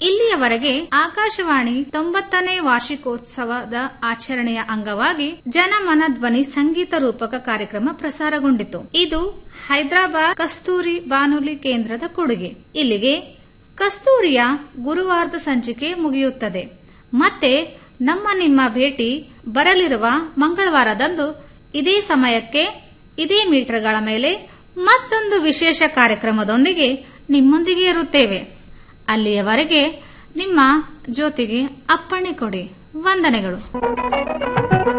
ಇಲ್ಲಿಯವರೆಗೆ ಆಕಾಶವಾಣಿ ತೊಂಬತ್ತನೇ ವಾರ್ಷಿಕೋತ್ಸವದ ಆಚರಣೆಯ ಅಂಗವಾಗಿ ಜನಮನ ಧ್ವನಿ ಸಂಗೀತ ರೂಪಕ ಕಾರ್ಯಕ್ರಮ ಪ್ರಸಾರಗೊಂಡಿತು ಇದು ಹೈದರಾಬಾದ್ ಕಸ್ತೂರಿ ಬಾನುಲಿ ಕೇಂದ್ರದ ಕೊಡುಗೆ ಇಲ್ಲಿಗೆ ಕಸ್ತೂರಿಯ ಗುರುವಾರದ ಸಂಚಿಕೆ ಮುಗಿಯುತ್ತದೆ ಮತ್ತೆ ನಮ್ಮ ನಿಮ್ಮ ಭೇಟಿ ಬರಲಿರುವ ಮಂಗಳವಾರದಂದು ಇದೇ ಸಮಯಕ್ಕೆ ಇದೇ ಮೀಟರ್ಗಳ ಮೇಲೆ ಮತ್ತೊಂದು ವಿಶೇಷ ಕಾರ್ಯಕ್ರಮದೊಂದಿಗೆ ನಿಮ್ಮೊಂದಿಗೆ ಇರುತ್ತೇವೆ ಅಲ್ಲಿಯವರೆಗೆ ನಿಮ್ಮ ಜ್ಯೋತಿಗೆ ಅಪ್ಪಣೆ ಕೊಡಿ ವಂದನೆಗಳು